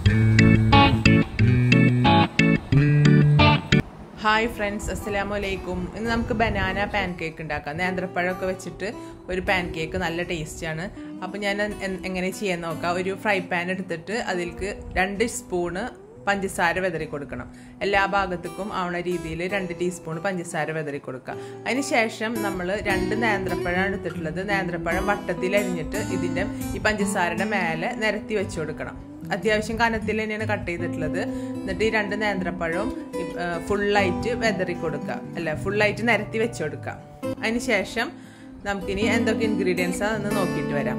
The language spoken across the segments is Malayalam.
ഹായ് ഫ്രണ്ട്സ് അസ്സലാമു അലൈക്കും ഇന്ന് നമുക്ക് ബനാന പാൻ കേക്ക് ഉണ്ടാക്കാം നേന്ത്രപ്പഴമൊക്കെ വെച്ചിട്ട് ഒരു പാൻ കേക്ക് നല്ല ടേസ്റ്റാണ് അപ്പോൾ ഞാൻ എൻ- എങ്ങനെ ചെയ്യാൻ നോക്കാം ഒരു ഫ്രൈ പാൻ എടുത്തിട്ട് അതിലേക്ക് രണ്ട് സ്പൂണ് പഞ്ചസാര വെതറി കൊടുക്കണം എല്ലാ ഭാഗത്തേക്കും ആവണ രീതിയിൽ രണ്ട് ടീസ്പൂൺ പഞ്ചസാര വെതറി കൊടുക്കുക അതിന് ശേഷം നമ്മൾ രണ്ട് നേന്ത്രപ്പഴമാണ് എടുത്തിട്ടുള്ളത് നേന്ത്രപ്പഴം വട്ടത്തിൽ അരിഞ്ഞിട്ട് ഇതിൻ്റെ ഈ പഞ്ചസാരയുടെ മേലെ നിരത്തി വെച്ച് കൊടുക്കണം അത്യാവശ്യം കനത്തിൽ തന്നെയാണ് കട്ട് ചെയ്തിട്ടുള്ളത് എന്നിട്ട് ഈ രണ്ട് നേന്ത്രപ്പഴവും ഫുള്ളായിട്ട് വെതറി കൊടുക്കുക അല്ല ഫുള്ളായിട്ട് നിരത്തി വെച്ച് കൊടുക്കുക അതിന് ശേഷം നമുക്കിനി എന്തൊക്കെ ഇൻഗ്രീഡിയൻസ് ആണെന്ന് നോക്കിയിട്ട് വരാം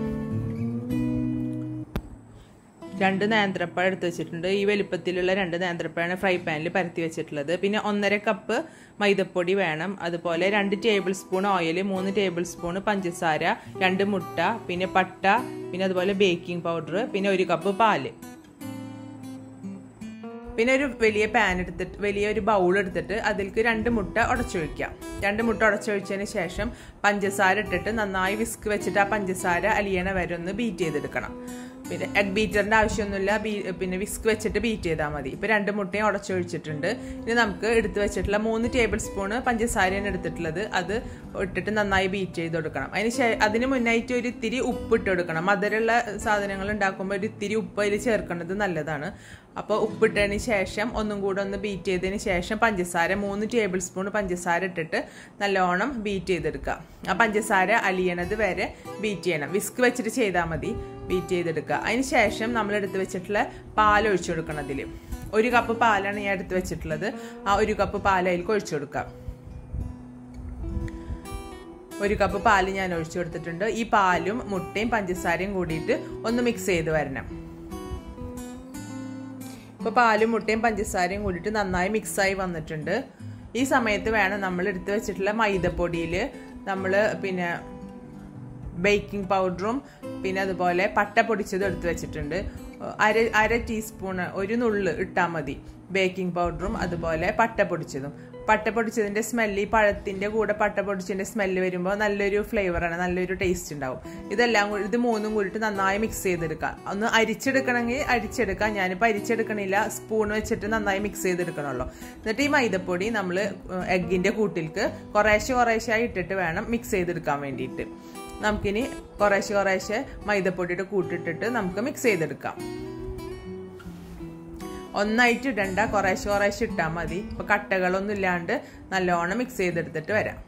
രണ്ട് നേന്ത്രപ്പഴം എടുത്ത് വെച്ചിട്ടുണ്ട് ഈ വലുപ്പത്തിലുള്ള രണ്ട് നേന്ത്രപ്പഴമാണ് ഫ്രൈ പാനിൽ പരത്തി വെച്ചിട്ടുള്ളത് പിന്നെ ഒന്നര കപ്പ് മൈദപ്പൊടി വേണം അതുപോലെ രണ്ട് ടേബിൾ സ്പൂൺ ഓയിൽ മൂന്ന് ടേബിൾ സ്പൂൺ പഞ്ചസാര രണ്ട് മുട്ട പിന്നെ പട്ട പിന്നെ അതുപോലെ ബേക്കിംഗ് പൗഡർ പിന്നെ ഒരു കപ്പ് പാല് പിന്നെ ഒരു വലിയ പാൻ എടുത്തിട്ട് വലിയ ഒരു ബൗൾ എടുത്തിട്ട് അതിലേക്ക് രണ്ട് മുട്ട ഉടച്ചൊഴിക്കാം രണ്ട് മുട്ട ഉടച്ചൊഴിച്ചതിന് ശേഷം പഞ്ചസാര ഇട്ടിട്ട് നന്നായി വിസ്ക് വെച്ചിട്ട് ആ പഞ്ചസാര അലിയണ വരെ ഒന്ന് ബീറ്റ് ചെയ്തെടുക്കണം പിന്നെ എഗ് ബീറ്ററിൻ്റെ ആവശ്യമൊന്നുമില്ല ബീ പിന്നെ വിസ്ക് വെച്ചിട്ട് ബീറ്റ് ചെയ്താൽ മതി ഇപ്പോൾ രണ്ട് മുട്ടയും ഉടച്ചൊഴിച്ചിട്ടുണ്ട് ഇനി നമുക്ക് എടുത്ത് വെച്ചിട്ടുള്ള മൂന്ന് ടേബിൾ സ്പൂണ് പഞ്ചസാരയാണ് എടുത്തിട്ടുള്ളത് അത് ഇട്ടിട്ട് നന്നായി ബീറ്റ് ചെയ്ത് കൊടുക്കണം അതിന് ശേ അതിന് മുന്നായിട്ട് ഒരു ഇത്തിരി ഉപ്പ് ഇട്ട് കൊടുക്കണം മധുരമുള്ള സാധനങ്ങൾ ഉണ്ടാക്കുമ്പോൾ ഒരു ഇത്തിരി ഉപ്പ് അതിൽ ചേർക്കേണ്ടത് നല്ലതാണ് അപ്പോൾ ഉപ്പിട്ടതിന് ശേഷം ഒന്നും കൂടെ ഒന്ന് ബീറ്റ് ചെയ്തതിന് ശേഷം പഞ്ചസാര മൂന്ന് ടേബിൾ സ്പൂൺ പഞ്ചസാര ഇട്ടിട്ട് നല്ലോണം ബീറ്റ് ചെയ്തെടുക്കുക ആ പഞ്ചസാര അലിയണത് വരെ ബീറ്റ് ചെയ്യണം വിസ്ക് വെച്ചിട്ട് ചെയ്താൽ മതി ബീറ്റ് ചെയ്തെടുക്കുക അതിന് ശേഷം നമ്മൾ എടുത്ത് വെച്ചിട്ടുള്ള പാൽ ഒഴിച്ചു കൊടുക്കണം അതിൽ ഒരു കപ്പ് പാലാണ് ഞാൻ എടുത്ത് വെച്ചിട്ടുള്ളത് ആ ഒരു കപ്പ് പാൽ അതിലേക്ക് ഒഴിച്ചു കൊടുക്കുക ഒരു കപ്പ് പാല് ഞാൻ ഒഴിച്ചു കൊടുത്തിട്ടുണ്ട് ഈ പാലും മുട്ടയും പഞ്ചസാരയും കൂടിയിട്ട് ഒന്ന് മിക്സ് ചെയ്ത് വരണം ഇപ്പോൾ പാലും മുട്ടയും പഞ്ചസാരയും കൂടിയിട്ട് നന്നായി മിക്സായി വന്നിട്ടുണ്ട് ഈ സമയത്ത് വേണം നമ്മൾ എടുത്ത് വെച്ചിട്ടുള്ള മൈദപ്പൊടിയിൽ നമ്മൾ പിന്നെ ബേക്കിംഗ് പൗഡറും പിന്നെ അതുപോലെ പട്ട പൊടിച്ചതും എടുത്ത് വെച്ചിട്ടുണ്ട് അര അര ടീസ്പൂൺ ഒരു നുള്ള് ഇട്ടാൽ മതി ബേക്കിംഗ് പൗഡറും അതുപോലെ പട്ട പൊടിച്ചതും പട്ട പൊടിച്ചതിൻ്റെ സ്മെല്ല് ഈ പഴത്തിൻ്റെ കൂടെ പട്ട പൊടിച്ചതിൻ്റെ സ്മെല്ല് വരുമ്പോൾ നല്ലൊരു ഫ്ലേവറാണ് നല്ലൊരു ടേസ്റ്റ് ഉണ്ടാവും ഇതെല്ലാം കൂടി ഇത് മൂന്നും കൂടിയിട്ട് നന്നായി മിക്സ് ചെയ്തെടുക്കാം ഒന്ന് അരിച്ചെടുക്കണമെങ്കിൽ അരിച്ചെടുക്കാം ഞാനിപ്പോൾ അരിച്ചെടുക്കണില്ല സ്പൂൺ വെച്ചിട്ട് നന്നായി മിക്സ് ചെയ്തെടുക്കണമല്ലോ എന്നിട്ട് ഈ മൈദപ്പൊടി നമ്മൾ എഗ്ഗിൻ്റെ കൂട്ടിലേക്ക് കുറേശ്ശെ കുറേശ്ശെ ഇട്ടിട്ട് വേണം മിക്സ് ചെയ്തെടുക്കാൻ വേണ്ടിയിട്ട് നമുക്കിനി കുറേശ്ശെ കുറേശ്ശെ മൈദപ്പൊടിയുടെ കൂട്ടിട്ടിട്ട് നമുക്ക് മിക്സ് ചെയ്തെടുക്കാം ഒന്നായിട്ട് ഇടണ്ട കുറേശ്ശെ കുറേശ്ശെ ഇട്ടാൽ മതി ഇപ്പൊ കട്ടകളൊന്നും ഇല്ലാണ്ട് നല്ലോണം മിക്സ് ചെയ്തെടുത്തിട്ട് വരാം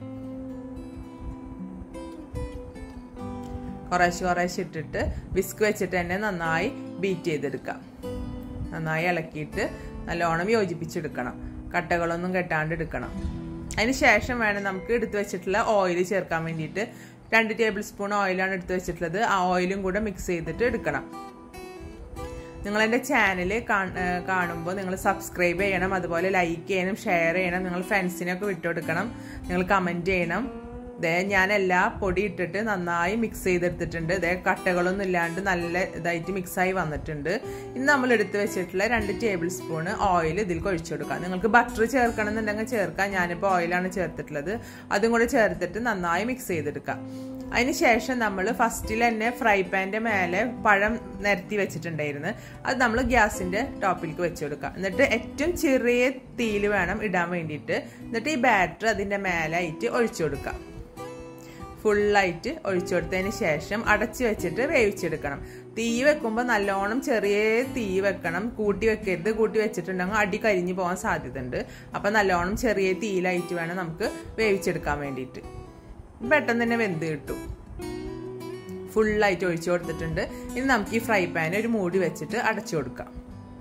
കുറേശ്ശെ കുറേശ്ശെ ഇട്ടിട്ട് വിസ്ക് വെച്ചിട്ട് തന്നെ നന്നായി ബീറ്റ് ചെയ്തെടുക്കാം നന്നായി ഇളക്കിയിട്ട് നല്ലോണം യോജിപ്പിച്ചെടുക്കണം കട്ടകളൊന്നും കെട്ടാണ്ട് എടുക്കണം അതിന് ശേഷം വേണം നമുക്ക് എടുത്തു വെച്ചിട്ടുള്ള ഓയിൽ ചേർക്കാൻ വേണ്ടിയിട്ട് രണ്ട് ടേബിൾ സ്പൂൺ ഓയിലാണ് എടുത്തു വെച്ചിട്ടുള്ളത് ആ ഓയിലും കൂടെ മിക്സ് ചെയ്തിട്ട് എടുക്കണം നിങ്ങൾ എൻ്റെ ചാനൽ കാണുമ്പോൾ നിങ്ങൾ സബ്സ്ക്രൈബ് ചെയ്യണം അതുപോലെ ലൈക്ക് ചെയ്യണം ഷെയർ ചെയ്യണം നിങ്ങൾ ഫ്രണ്ട്സിനൊക്കെ വിട്ടുകൊടുക്കണം നിങ്ങൾ കമൻറ്റ് ചെയ്യണം ഇതേ ഞാൻ എല്ലാ പൊടി ഇട്ടിട്ട് നന്നായി മിക്സ് ചെയ്തെടുത്തിട്ടുണ്ട് ഇതേ കട്ടകളൊന്നും ഇല്ലാണ്ട് നല്ല ഇതായിട്ട് മിക്സായി വന്നിട്ടുണ്ട് ഇന്ന് നമ്മൾ എടുത്ത് വെച്ചിട്ടുള്ള രണ്ട് ടേബിൾ സ്പൂണ് ഓയിൽ ഇതിൽ ഒഴിച്ചു കൊടുക്കാം നിങ്ങൾക്ക് ബട്ടർ ചേർക്കണം എന്നുണ്ടെങ്കിൽ ചേർക്കാം ഞാനിപ്പോൾ ഓയിലാണ് ചേർത്തിട്ടുള്ളത് അതും കൂടെ ചേർത്തിട്ട് നന്നായി മിക്സ് ചെയ്തെടുക്കാം അതിന് ശേഷം നമ്മൾ ഫസ്റ്റിൽ തന്നെ ഫ്രൈ പാൻ്റെ മേലെ പഴം നിരത്തി വെച്ചിട്ടുണ്ടായിരുന്നു അത് നമ്മൾ ഗ്യാസിൻ്റെ ടോപ്പിലേക്ക് വെച്ച് കൊടുക്കുക എന്നിട്ട് ഏറ്റവും ചെറിയ തീയിൽ വേണം ഇടാൻ വേണ്ടിയിട്ട് എന്നിട്ട് ഈ ബാറ്റർ അതിൻ്റെ മേലായിട്ട് ഒഴിച്ചു കൊടുക്കുക ഫുള്ളായിട്ട് ഒഴിച്ചു കൊടുത്തതിന് ശേഷം അടച്ചു വെച്ചിട്ട് വേവിച്ചെടുക്കണം തീ വെക്കുമ്പോൾ നല്ലോണം ചെറിയ തീ വെക്കണം കൂട്ടി വെക്കരുത് കൂട്ടി വെച്ചിട്ടുണ്ടെങ്കിൽ അടി കരിഞ്ഞു പോകാൻ സാധ്യതയുണ്ട് അപ്പം നല്ലോണം ചെറിയ തീയിലായിട്ട് വേണം നമുക്ക് വേവിച്ചെടുക്കാൻ വേണ്ടിയിട്ട് പെട്ടെന്ന് തന്നെ വെന്ത് കിട്ടും ഫുള്ളായിട്ട് ഒഴിച്ചു കൊടുത്തിട്ടുണ്ട് ഇനി നമുക്ക് ഈ ഫ്രൈ പാൻ ഒരു മൂടി വെച്ചിട്ട് അടച്ചു കൊടുക്കാം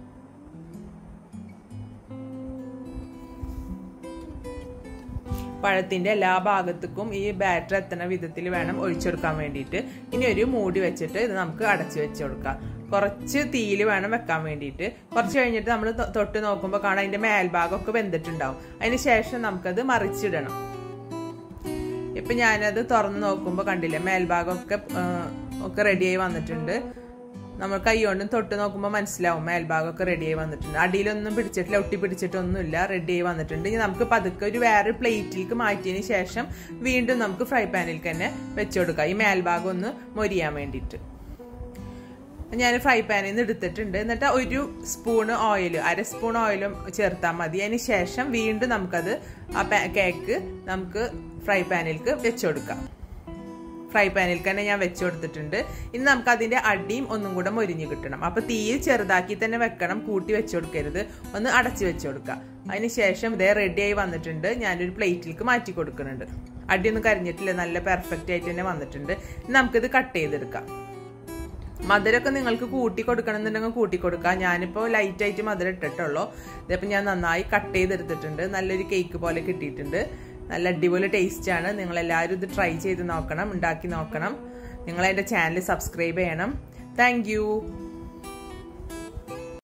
പഴത്തിൻ്റെ എല്ലാ ഭാഗത്തേക്കും ഈ ബാറ്റർ എത്തുന്ന വിധത്തിൽ വേണം ഒഴിച്ചെടുക്കാൻ വേണ്ടിയിട്ട് ഇനി ഒരു മൂടി വെച്ചിട്ട് ഇത് നമുക്ക് അടച്ചു വെച്ച് കൊടുക്കാം കുറച്ച് തീയിൽ വേണം വെക്കാൻ വേണ്ടിയിട്ട് കുറച്ച് കഴിഞ്ഞിട്ട് നമ്മൾ തൊട്ട് നോക്കുമ്പോൾ കാണാം അതിൻ്റെ മേൽഭാഗമൊക്കെ വെന്തിട്ടുണ്ടാവും അതിന് ശേഷം നമുക്കത് മറിച്ചിടണം ഇപ്പം ഞാനത് തുറന്ന് നോക്കുമ്പോൾ കണ്ടില്ലേ മേൽഭാഗമൊക്കെ ഒക്കെ റെഡിയായി വന്നിട്ടുണ്ട് നമ്മൾ കൈ കൊണ്ടും തൊട്ട് നോക്കുമ്പോൾ മനസ്സിലാവും മേൽഭാഗമൊക്കെ റെഡിയായി വന്നിട്ടുണ്ട് അടിയിലൊന്നും പിടിച്ചിട്ടില്ല ഒട്ടി പിടിച്ചിട്ടൊന്നുമില്ല റെഡിയായി വന്നിട്ടുണ്ട് ഇനി നമുക്ക് പതുക്കെ ഒരു വേറെ പ്ലേറ്റിലേക്ക് മാറ്റിയതിന് ശേഷം വീണ്ടും നമുക്ക് ഫ്രൈ പാനിൽ തന്നെ വെച്ചു കൊടുക്കാം ഈ മേൽഭാഗം ഒന്ന് മൊരിയാൻ വേണ്ടിയിട്ട് ഞാൻ ഫ്രൈ പാനിൽ നിന്ന് എടുത്തിട്ടുണ്ട് എന്നിട്ട് ഒരു സ്പൂണ് ഓയിൽ അര സ്പൂൺ ഓയിലും ചേർത്താൽ മതി അതിന് ശേഷം വീണ്ടും നമുക്കത് ആ കേക്ക് നമുക്ക് ഫ്രൈ പാനിലേക്ക് വെച്ചു കൊടുക്കാം ഫ്രൈ പാനിൽ തന്നെ ഞാൻ വെച്ചു കൊടുത്തിട്ടുണ്ട് ഇനി നമുക്ക് അതിന്റെ അടിയും ഒന്നും കൂടെ മൊരിഞ്ഞ് കിട്ടണം അപ്പൊ തീയിൽ ചെറുതാക്കി തന്നെ വെക്കണം കൂട്ടി വെച്ചു കൊടുക്കരുത് ഒന്ന് അടച്ചു വെച്ചു കൊടുക്കാം അതിന് ശേഷം ഇതേ റെഡി ആയി വന്നിട്ടുണ്ട് ഞാനൊരു പ്ലേറ്റിലേക്ക് മാറ്റി കൊടുക്കുന്നുണ്ട് അടിയൊന്നും കരിഞ്ഞിട്ടില്ല നല്ല പെർഫെക്റ്റ് ആയിട്ട് തന്നെ വന്നിട്ടുണ്ട് ഇനി നമുക്കിത് കട്ട് ചെയ്തെടുക്കാം മധുരമൊക്കെ നിങ്ങൾക്ക് കൂട്ടി കൊടുക്കണമെന്നുണ്ടെങ്കിൽ കൂട്ടി കൊടുക്കാം ഞാനിപ്പോൾ ലൈറ്റ് ആയിട്ട് മധുരം ഇട്ടിട്ടുള്ളൂ ഇതിപ്പോൾ ഞാൻ നന്നായി കട്ട് ചെയ്തെടുത്തിട്ടുണ്ട് നല്ലൊരു കേക്ക് പോലെ കിട്ടിയിട്ടുണ്ട് നല്ല അടിപൊളി ടേസ്റ്റ് ആണ് നിങ്ങൾ എല്ലാവരും ഇത് ട്രൈ ചെയ്ത് നോക്കണം ഉണ്ടാക്കി നോക്കണം നിങ്ങൾ എൻ്റെ ചാനൽ സബ്സ്ക്രൈബ് ചെയ്യണം താങ്ക്